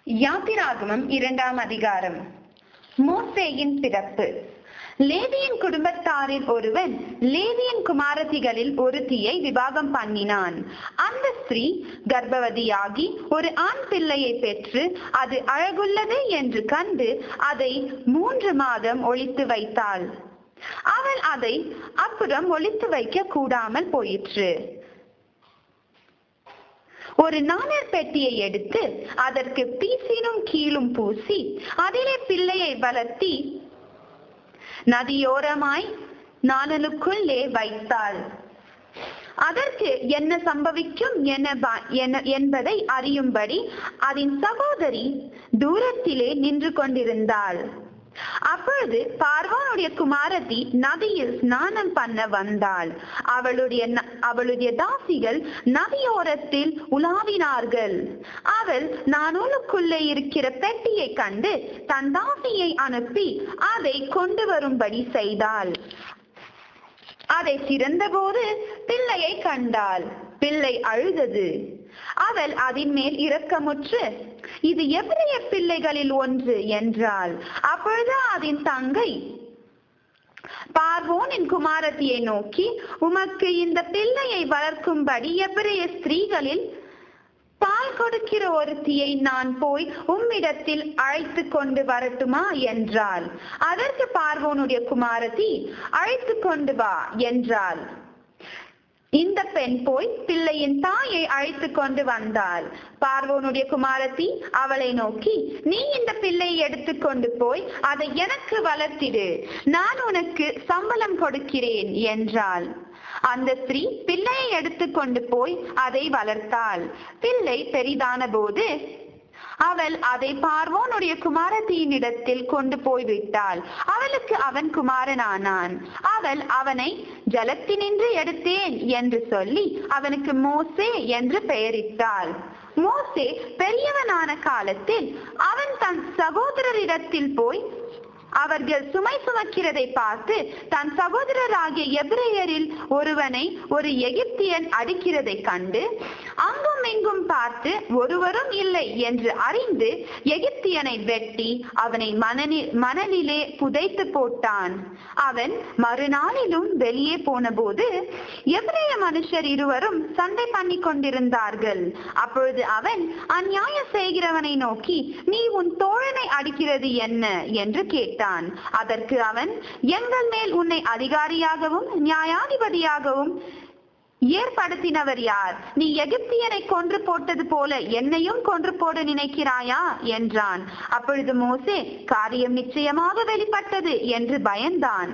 யாத்திராகமம் இரண்டாம் அதிகாரம் மோசேயின் பிறப்பு லேவியின் குடும்பத்தாரில் ஒருவன் லேவியின் குமாரத்திகளில் ஒருத்தியை விவாகம் பண்ணினான் அந்த ஸ்திரீ கர்ப்பவதியாகி ஒரு ஆண் பிள்ளையை பெற்று அது அழகுள்ளது என்று கண்டு அதை மூன்று மாதம் ஒளித்து வைத்தாள் அவள் அதை அப்புறம் ஒளித்து வைக்க கூடாமல் போயிற்று ஒரு நாணர் பெட்டியை எடுத்து அதற்கு பீசினும் கீழும் பூசி அதிலே பிள்ளையை வளர்த்தி நதியோரமாய் நாணலுக்குள்ளே வைத்தாள் அதற்கு என்ன சம்பவிக்கும் என ப- என- என்பதை அறியும்படி அதன் சகோதரி தூரத்திலே நின்று கொண்டிருந்தாள் அப்பொழுது பார்வோனுடைய குமாரத்தி நதியில் ஸ்நானம் பண்ண வந்தாள் அவளுடைய ந- அவளுடைய தாசிகள் நதியோரத்தில் உலாவினார்கள் அவள் நானூலுக்குள்ளே இருக்கிற பெட்டியை கண்டு தன் தாசியை அனுப்பி அதை கொண்டு வரும்படி செய்தாள் அதை திறந்தபோது பிள்ளையை கண்டாள் பிள்ளை அழுதது அவள் அதன் மேல் இரக்கமுற்று இது எவ்வளைய பிள்ளைகளில் ஒன்று என்றாள் அப்பொழுது அதன் தங்கை பார்வோனின் குமாரத்தியை நோக்கி உமக்கு இந்த பிள்ளையை வளர்க்கும்படி எவ்வளைய ஸ்திரீகளில் பால் கொடுக்கிற ஒருத்தியை நான் போய் உம்மிடத்தில் அழைத்து கொண்டு வரட்டுமா என்றாள் அதற்கு பார்வோனுடைய குமாரத்தி அழைத்து கொண்டு வா என்றாள் இந்த பெண் போய் பிள்ளையின் தாயை அழைத்து கொண்டு வந்தாள் பார்வோனுடைய குமாரத்தி அவளை நோக்கி நீ இந்த பிள்ளையை எடுத்துக்கொண்டு போய் அதை எனக்கு வளர்த்திடு நான் உனக்கு சம்பளம் கொடுக்கிறேன் என்றாள் அந்த ஸ்திரீ பிள்ளையை எடுத்துக்கொண்டு போய் அதை வளர்த்தாள் பிள்ளை பெரிதான போது அவள் அதை பார்வோனுடைய குமாரத்தியினிடத்தில் கொண்டு போய் விட்டாள் அவளுக்கு அவன் குமாரனானான் அவள் அவனை ஜலத்தினின்று எடுத்தேன் என்று சொல்லி அவனுக்கு மோசே என்று பெயரிட்டாள் மோசே பெரியவனான காலத்தில் அவன் தன் சகோதரரிடத்தில் போய் அவர்கள் சுமை சுமக்கிறதை பார்த்து தன் சகோதரராகிய எபிரேயரில் ஒருவனை ஒரு எகிப்தியன் அடிக்கிறதை கண்டு அங்கும் இங்கும் பார்த்து ஒருவரும் இல்லை என்று அறிந்து எகிப்தியனை வெட்டி அவனை மணலி மணலிலே புதைத்து போட்டான் அவன் மறுநாளிலும் வெளியே போனபோது எபிரேய மனுஷர் இருவரும் சண்டை பண்ணி கொண்டிருந்தார்கள் அப்பொழுது அவன் அந்நியாயம் செய்கிறவனை நோக்கி நீ உன் தோழனை அடிக்கிறது என்ன என்று கேட்டான் அதற்கு அவன் எங்கள் மேல் உன்னை அதிகாரியாகவும் நியாயாதிபதியாகவும் ஏற்படுத்தினவர் யார் நீ எகிப்தியனை கொன்று போட்டது போல என்னையும் கொன்று போட நினைக்கிறாயா என்றான் அப்பொழுது மோசே காரியம் நிச்சயமாக வெளிப்பட்டது என்று பயந்தான்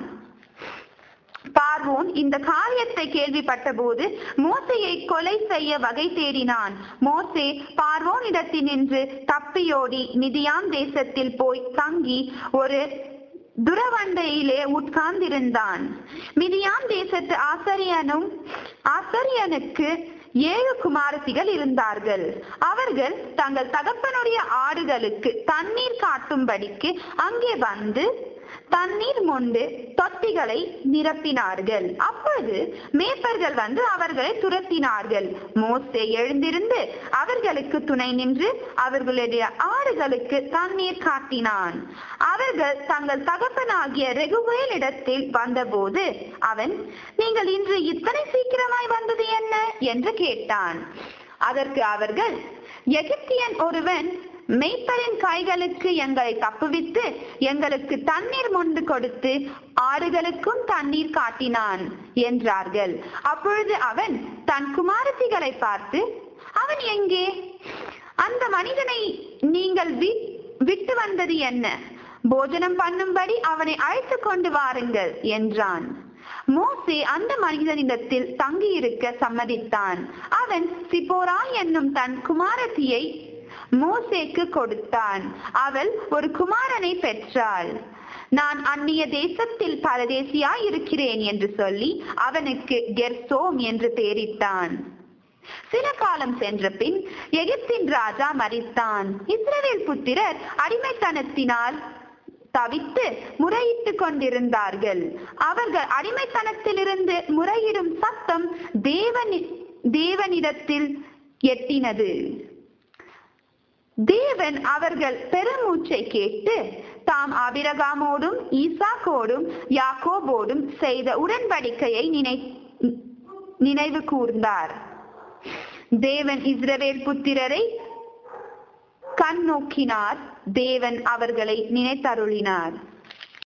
பார்வோன் இந்த காரியத்தை கேள்விப்பட்ட போது மோசையை கொலை செய்ய வகை தேடினான் மோசே பார்வோனிடத்தில் நின்று தப்பியோடி மிதியான் தேசத்தில் போய் தங்கி ஒரு துரவண்டையிலே உட்கார்ந்திருந்தான் மிதியான் தேசத்து ஆசரியனும் ஆசரியனுக்கு ஏழு குமாரத்திகள் இருந்தார்கள் அவர்கள் தங்கள் தகப்பனுடைய ஆடுகளுக்கு தண்ணீர் காட்டும்படிக்கு அங்கே வந்து தண்ணீர் மொண்டு தொட்டிகளை நிரப்பினார்கள் அப்பொழுது மேய்ப்பர்கள் வந்து அவர்களை துரத்தினார்கள் மோசே எழுந்திருந்து அவர்களுக்கு துணை நின்று அவர்களுடைய ஆடுகளுக்கு தண்ணீர் காட்டினான் அவர்கள் தங்கள் தகப்பனாகிய ரெகுவேலிடத்தில் வந்தபோது அவன் நீங்கள் இன்று இத்தனை சீக்கிரமாய் வந்தது என்ன என்று கேட்டான் அதற்கு அவர்கள் எகிப்தியன் ஒருவன் மெய்ப்பரின் கைகளுக்கு எங்களை தப்புவித்து எங்களுக்கு தண்ணீர் மொண்டு கொடுத்து ஆடுகளுக்கும் தண்ணீர் காட்டினான் என்றார்கள் அப்பொழுது அவன் தன் குமாரத்திகளை பார்த்து அவன் எங்கே அந்த மனிதனை நீங்கள் வி- விட்டு வந்தது என்ன போஜனம் பண்ணும்படி அவனை அழைத்து கொண்டு வாருங்கள் என்றான் மோசே அந்த மனிதனிடத்தில் தங்கியிருக்க சம்மதித்தான் அவன் சிப்போரா என்னும் தன் குமாரத்தியை மோசேக்கு கொடுத்தான் அவள் ஒரு குமாரனை பெற்றாள் நான் அந்நிய தேசத்தில் பரதேசியாய் இருக்கிறேன் என்று சொல்லி அவனுக்கு கெர்சோம் என்று பெயரிட்டான் சில காலம் சென்ற பின் எகிப்தின் ராஜா மரித்தான் இஸ்ரவேல் புத்திரர் அடிமைத்தனத்தினால் தவித்து முறையிட்டுக் கொண்டிருந்தார்கள் அவர்கள் அடிமைத்தனத்திலிருந்து முறையிடும் சத்தம் தேவனி தேவனிடத்தில் எட்டினது தேவன் அவர்கள் பெருமூச்சை கேட்டு தாம் அபிரகாமோடும் ஈசாக்கோடும் யாக்கோபோடும் செய்த உடன்படிக்கையை நினை நினைவு கூர்ந்தார் தேவன் இஸ்ரவேல் புத்திரரை கண் நோக்கினார் தேவன் அவர்களை நினைத்தருளினார்